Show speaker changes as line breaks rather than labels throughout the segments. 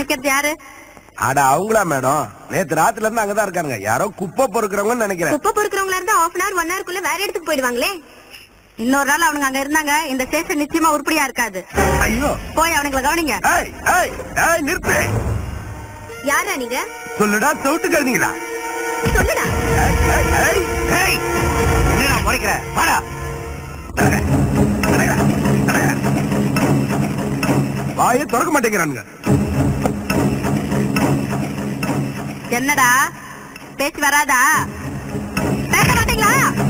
நிக்கிறது யாரு
அட அவங்களா மேடம் நேத்து ராத்துல இருந்து அங்கதான் இருக்காங்க யாரோ குப்பை பொறுக்கிறவங்கன்னு நினைக்கிறேன்
குப்பை பொறுக்கிறவங்களா இருந்தா ஆஃப் அன் ஹவர் ஒன் ஹவருக்குள்ள வேற இடத்துக்கு போயிடுவாங்களே இன்னொரு நாள் அவனுங்க அங்க இருந்தாங்க இந்த ஸ்டேஷன் நிச்சயமா உருப்படியா இருக்காது
ஐயோ
போய் அவனுங்களை கவனிங்க
ஏய் ஏய் ஏய் நிறுத்து
யாரா நீங்க
சொல்லுடா சவுட்டு கழுந்தீங்களா
சொல்லுடா
ஏய் ஏய் ஏய் ஏய் என்னடா முறைக்கிற வாடா வாயை திறக்க மாட்டேங்கிறானுங்க
என்னடா பேச்சு வராதா பேச மாட்டீங்களா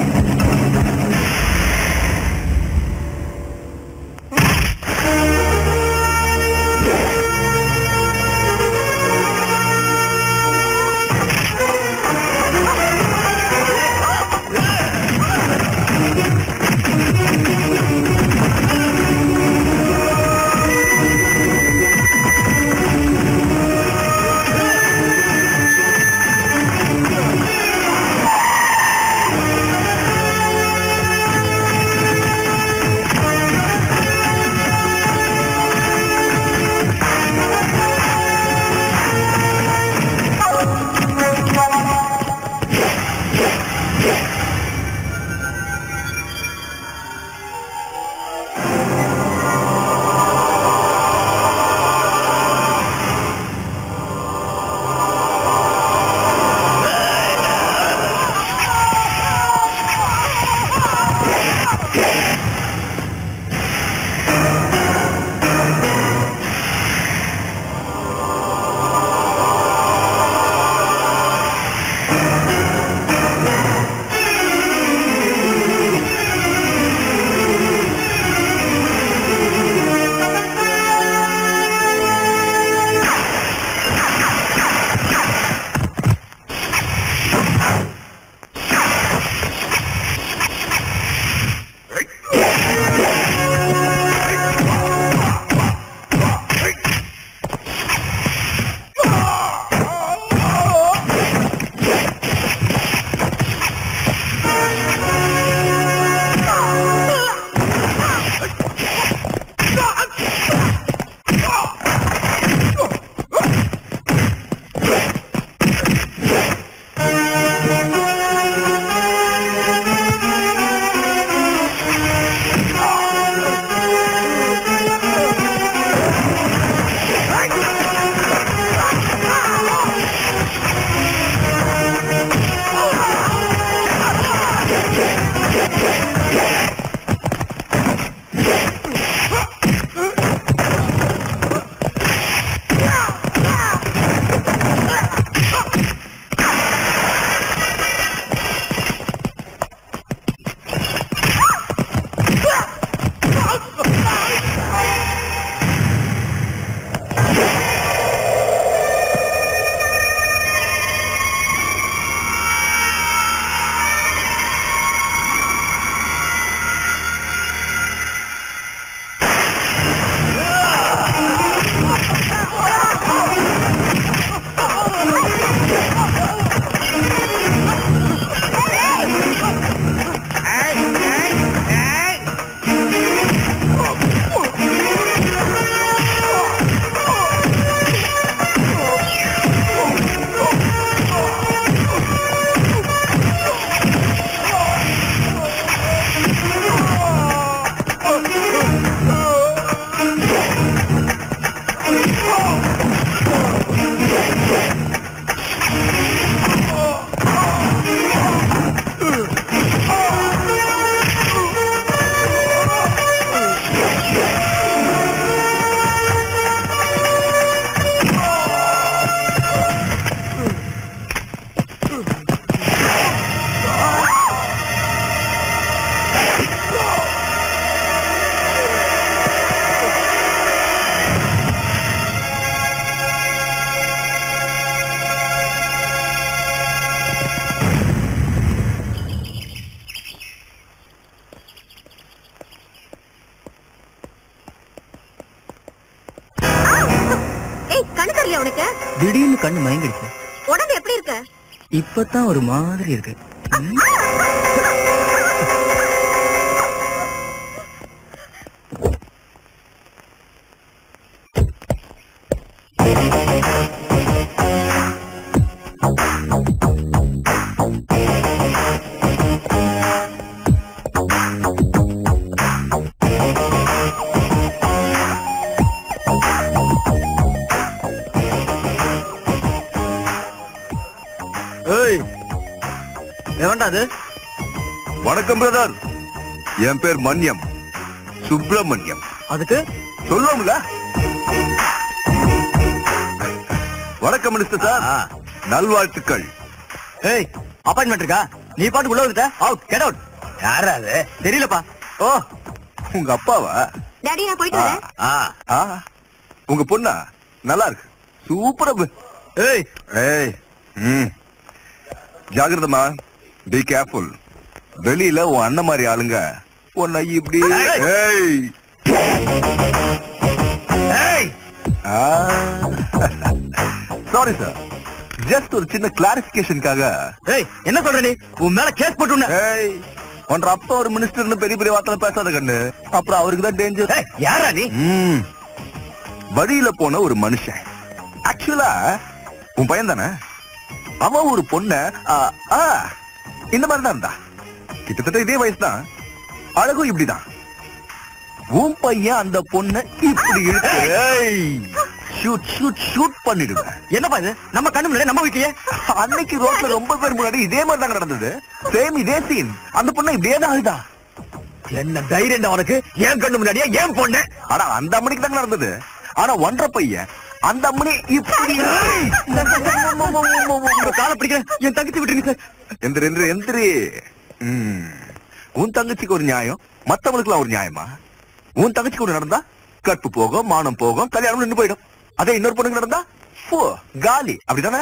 ஏய் கண்ணு தெரியல உனக்கு
திடீர்னு கண்ணு மயங்கிடுச்சு
உடம்பு எப்படி இருக்கு
இப்பதான் ஒரு மாதிரி இருக்கு ம்.
ஆ
எவன்டா அது
வணக்கம் பிரதர் என் பேர் மன்யம் சுப்பிரமணியம்
அதுக்கு
சொல்லுவோம்ல வணக்கம் மினிஸ்டர் சார்
ஆ.
நல்வாழ்த்துக்கள்
ஏய் அப்பாயின்மெண்ட் இருக்கா நீ பாட்டு உள்ள வந்துட்ட அவுட் கெட் அவுட் யாரா அது தெரியலப்பா
ஓ உங்க அப்பாவா
டாடி நான் போயிட்டு வரேன்
ஆ
ஆ உங்க பொண்ணா நல்லா இருக்கு சூப்பரா பு-
ஏய்
ஏய் ம் ஜாகிரதமா பி கேர்ஃபுல் வெளியில உன் அண்ணன் மாதிரி ஆளுங்க உன்னை இப்படி
ஏய்.
ஏய்
ஏய்
சாரி சார் ஜஸ்ட் ஒரு சின்ன கிளாரிபிகேஷனுக்காக
ஏய் என்ன சொல்ற நீ உன் மேல கேஸ் போட்டு
ஏய் உன்ற அப்பா ஒரு மினிஸ்டர்னு பெரிய பெரிய வார்த்தை பேசாத கண்ணு அப்புறம் அவருக்கு தான் டேஞ்சர்
ஏய் யாரா நீ
ம். வழியில போன ஒரு மனுஷன் ஆக்சுவலா உன் பையன் தானே அவன் ஒரு பொண்ண ஆ, ஆ, இந்த மாதிரி தான் இருந்தா கிட்டத்தட்ட இதே வயசு தான் அழகும் இப்படிதான் உன் பையன் அந்த பொண்ண இப்படி இழுத்து ஷூட் ஷூட் ஷூட் பண்ணிடுவேன்
என்னப்பா இது நம்ம கண்ணு முன்னாடி நம்ம வீட்லயே
அன்னைக்கு ரோட்ல ரொம்ப பேர் முன்னாடி இதே மாதிரி தான் நடந்தது சேம் இதே சீன் அந்த பொண்ணு இப்படியே தான் அழுதா
என்ன தைரியம் உனக்கு ஏன் கண்ணு முன்னாடியே ஏன் பொண்ணு
ஆனா அந்த அம்மனிக்கு தாங்க நடந்தது ஆனா ஒன்றரை பையன் அந்த அம்மனி இப்படி
காலை பிடிக்கிறேன் என் தங்கச்சி விட்டுருங்க சார்
எந்திரி எந்திரி எந்திரி ம். உன் தங்கச்சிக்கு ஒரு நியாயம் மத்தவங்களுக்குலாம் ஒரு நியாயமா உன் தங்கச்சிக்கு ஒரு நடந்தா கற்பு போகும் மானம் போகும் கல்யாணம் நின்று போயிடும் அதே இன்னொரு பொண்ணுக்கு நடந்தா போ காலி அப்படிதானே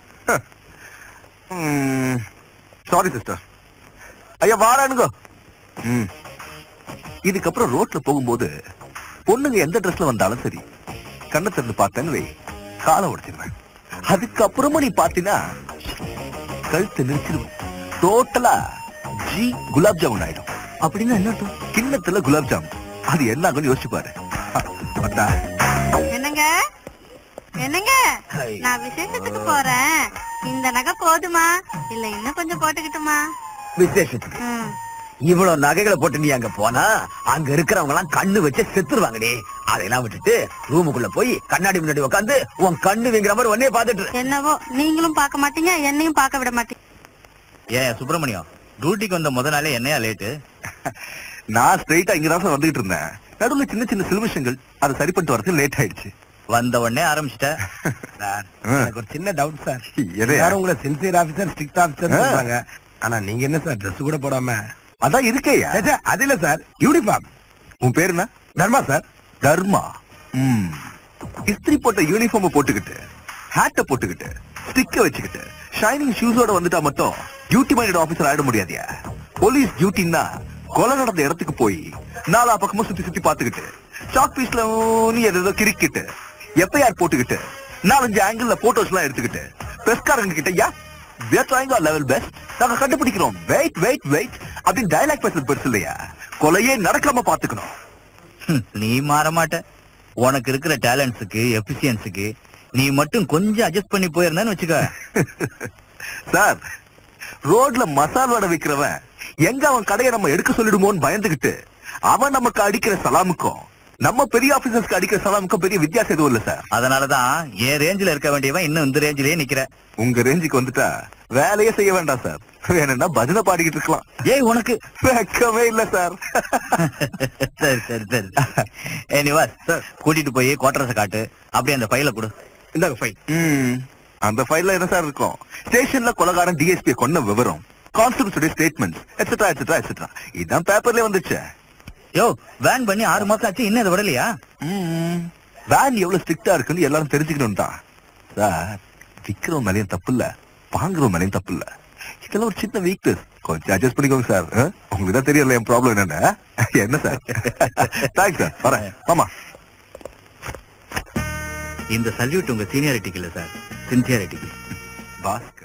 சாரி சிஸ்டர் ஐயா வாரானுங்க ம். இதுக்கப்புறம் ரோட்ல போகும்போது பொண்ணுங்க எந்த ட்ரெஸ்ல வந்தாலும் சரி கண்ணை திறந்து பார்த்தேன்னு வை காலை உடைச்சிருவேன் அதுக்கப்புறமா நீ பாத்தீங்கன்னா கழுத்து நிறுத்திடுவேன் டோட்டலா ஜி குலாப் ஜாமுன் ஆயிடும்
அப்படின்னா என்ன அர்த்தம்
கிண்ணத்துல குலாப் ஜாமுன் அது என்ன ஆகும்னு யோசிச்சு பாரு அத்தா.
என்னங்க என்னங்க
ஹை.
நான் விசேஷத்துக்கு போறேன் இந்த நகை போதுமா இல்ல இன்னும் கொஞ்சம் போட்டுக்கிட்டுமா
விசேஷத்துக்கு
ம்.
இவ்வளவு நகைகளை போட்டு நீ அங்க போனா அங்க இருக்கிறவங்க எல்லாம் கண்ணு வச்சு செத்துருவாங்கடி அதையெல்லாம் விட்டுட்டு ரூமுக்குள்ள போய் கண்ணாடி முன்னாடி உட்காந்து உன் கண்ணு வீங்குற மாதிரி ஒன்னே பாத்துட்டு இரு.
என்னவோ நீங்களும் பார்க்க மாட்டீங்க என்னையும் பார்க்க விட மாட்டீங்க
ஏன் சுப்பிரமணியம் டியூட்டிக்கு வந்த முத நாளே என்னையா லேட்டு
நான் ஸ்ட்ரைட்டா இங்கதான் சார் வந்துகிட்டு இருந்தேன் நடுவுல சின்ன சின்ன சிலுமிஷங்கள் அதை சரி பண்ணிட்டு வரது லேட் ஆயிடுச்சு
வந்த உடனே ஆரம்பிச்சிட்ட
எனக்கு
ஒரு சின்ன டவுட் சார்
எது?
எல்லாரும் உங்களை சின்சியர் ஆபீசர் ஸ்ட்ரிக்ட் ஆபீசர்
ஆ.
சொல்றாங்க ஆனா நீங்க என்ன சார் Dress கூட போடாம
அதான் இருக்கேயா
ச்சே, ச்சே, அது இல்ல சார் யூனிஃபார்ம்
உன் பேரு என்ன
தர்மா சார்
தர்மா ம். இஸ்திரி போட்ட யூனிஃபார்ம் போட்டுக்கிட்டு ஹேட்ட போட்டுக்கிட்டு ஸ்டிக்க வச்சுக்கிட்டு ஷைனிங் ஷூஸோட வந்துட்டா மட்டும் டியூட்டி மைண்டட் ஆபீசர் ஆயிட முடியாதியா போலீஸ் டியூட்டின்னா கொலை நடந்த இடத்துக்கு போய் நாலா பக்கமும் சுத்தி சுத்தி பாத்துக்கிட்டு சாக் பீஸ்ல நீ ஏதோ கிரிக்கிட்டு எஃப்ஐஆர் போட்டுக்கிட்டு நாலஞ்சு ஆங்கிள் போட்டோஸ் எல்லாம் எடுத்துக்கிட்டு பிரஸ்காரங்க கிட்ட யா we are trying our level best நாங்க கண்டுபிடிக்கிறோம் வெயிட் வெயிட் வெயிட் அப்படின்னு டயலாக் பேசுறது பெருசு இல்லையா கொலையே நடக்காம பாத்துக்கணும்
ஹம், நீ மாற மாட்ட உனக்கு இருக்கிற டேலண்ட்ஸுக்கு எபிசியன்ஸுக்கு நீ மட்டும் கொஞ்சம் அட்ஜஸ்ட் பண்ணி போயிருந்தேன்னு வச்சுக்க
சார் ரோட்ல மசால் வடை விக்கிறவன் எங்க அவன் கடையை நம்ம எடுக்க சொல்லிடுமோன்னு பயந்துகிட்டு அவன் நமக்கு அடிக்கிற சலாமுக்கும் நம்ம பெரிய ஆபீசர்ஸ்க்கு அடிக்கிற சலாமுக்கும் பெரிய வித்தியாசம் எதுவும் இல்ல சார்
அதனாலதான் என் ரேஞ்சில இருக்க வேண்டியவன் இன்னும் இந்த ரேஞ்சிலேயே நிக்கிற
உங்க ரேஞ்சுக்கு வந்துட்டா வேலையே செய்ய வேண்டாம் சார் வேணும்னா பஜனை பாடிக்கிட்டு இருக்கலாம்
ஏய் உனக்கு
வெக்கமே இல்ல சார்
சரி சரி சரி ஏ நிவாஸ் கூட்டிட்டு போய் குவார்டர்ஸ் காட்டு அப்படியே அந்த ஃபைல கொடு
இந்தாங்க ஃபைல்
ம், அந்த ஃபைல்ல என்ன சார் இருக்கும் ஸ்டேஷன்ல கொலகாரன் டிஎஸ்பி கொன்ன விவரம் constables statements etcetera etcetera etcetera இதான் பேப்பர்லயே வந்துச்சு
யோ வேன் பண்ணி ஆறு மாசம் ஆச்சு இன்னும் அதை விடலையா
ம், வேன் எவ்வளவு ஸ்ட்ரிக்டா இருக்குன்னு எல்லாரும் தெரிஞ்சுக்கணும் தான் சார் விக்கிறவன் மேலேயும் தப்பு இல்ல வாங்குறவன் மேலேயும் தப்பு இல்ல இதெல்லாம் ஒரு சின்ன வீக்னஸ் கொஞ்சம் அட்ஜஸ்ட் பண்ணிக்கோங்க சார் ஆ? உங்களுக்கு தான் தெரியல என் ப்ராப்ளம் என்னன்னு என்ன சார் தேங்க்ஸ் சார் வரேன் ஆமா
இந்த சல்யூட் உங்க சீனியாரிட்டிக்கு இல்ல சார் சின்சியாரிட்டிக்கு
பாஸ்